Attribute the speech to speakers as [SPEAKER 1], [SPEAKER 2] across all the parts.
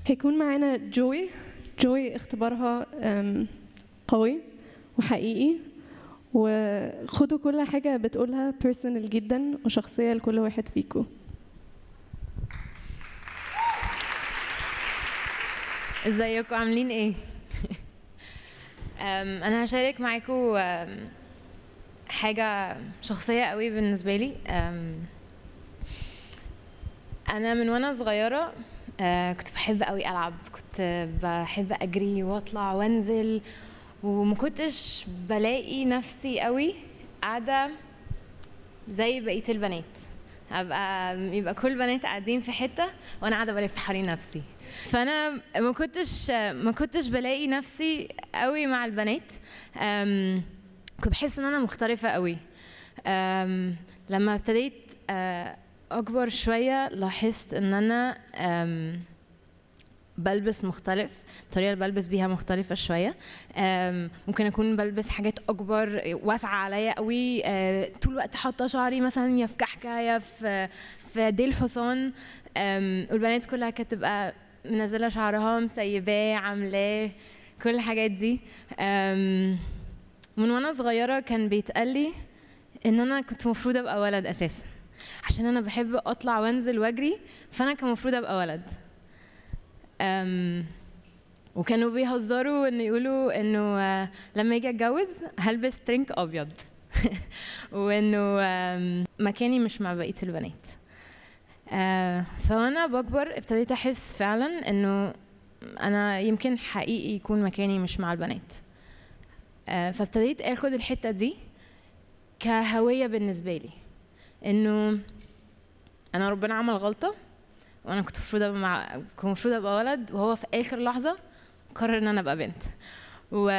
[SPEAKER 1] هيكون معانا جوي جوي اختبارها أم، قوي وحقيقي وخدوا كل حاجة بتقولها بيرسونال جدا وشخصية لكل واحد فيكم
[SPEAKER 2] ازيكم عاملين ايه أم، انا هشارك معاكم أم، حاجه شخصيه قوي بالنسبه لي أم، انا من وانا صغيره آه، كنت بحب قوي العب كنت بحب اجري واطلع وانزل وما كنتش بلاقي نفسي قوي قاعده زي بقيه البنات ابقى يبقى كل البنات قاعدين في حته وانا قاعده بلف حوالين نفسي فانا ما كنتش ما كنتش بلاقي نفسي قوي مع البنات أم، كنت بحس ان انا مختلفه قوي أم، لما ابتديت أه، اكبر شويه لاحظت ان انا أم، بلبس مختلف الطريقه اللي بلبس بيها مختلفه شويه أم، ممكن اكون بلبس حاجات اكبر واسعه عليا قوي أه، طول الوقت حاطه شعري مثلا يا في كحكه يا في في ديل حصان أم، والبنات كلها كانت تبقى منزله شعرها مسيباه عاملاه كل الحاجات دي أم، من وانا صغيره كان بيتقال لي ان انا كنت المفروض ابقى ولد اساسا عشان انا بحب اطلع وانزل واجري فانا كان المفروض ابقى ولد أم، وكانوا بيهزروا انه يقولوا انه آه، لما اجي اتجوز هلبس ترنك ابيض وانه آم، مكاني مش مع بقيه البنات آه، فوانا بكبر ابتديت احس فعلا انه انا يمكن حقيقي يكون مكاني مش مع البنات آه، فابتديت اخد الحته دي كهويه بالنسبه لي انه انا ربنا عمل غلطه وانا كنت المفروض ابقى مع كنت المفروض ابقى ولد وهو في اخر لحظه قرر ان انا ابقى بنت و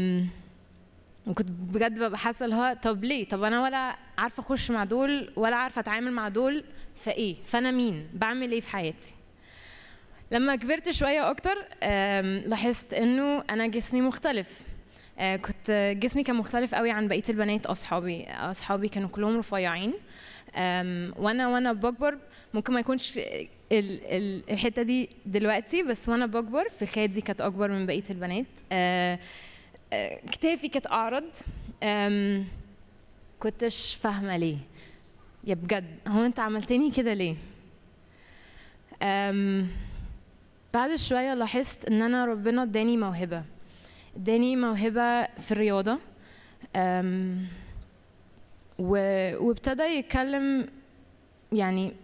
[SPEAKER 2] وكنت بجد ببقى حاسه اللي هو طب ليه طب انا ولا عارفه اخش مع دول ولا عارفه اتعامل مع دول فايه فانا مين بعمل ايه في حياتي لما كبرت شويه اكتر آم، لاحظت انه انا جسمي مختلف آه، كنت جسمي كان مختلف قوي عن بقيه البنات اصحابي اصحابي كانوا كلهم رفيعين آم، وانا وانا بكبر ممكن ما يكونش ال- ال- الحته دي دلوقتي بس وانا بكبر في خدي كانت اكبر من بقيه البنات آه، آه، كتافي كانت اعرض آم، كنتش فاهمه ليه يا بجد هو انت عملتني كده ليه آم، بعد شويه لاحظت ان انا ربنا اداني موهبه اداني موهبه في الرياضه أم، و- وابتدى يتكلم يعني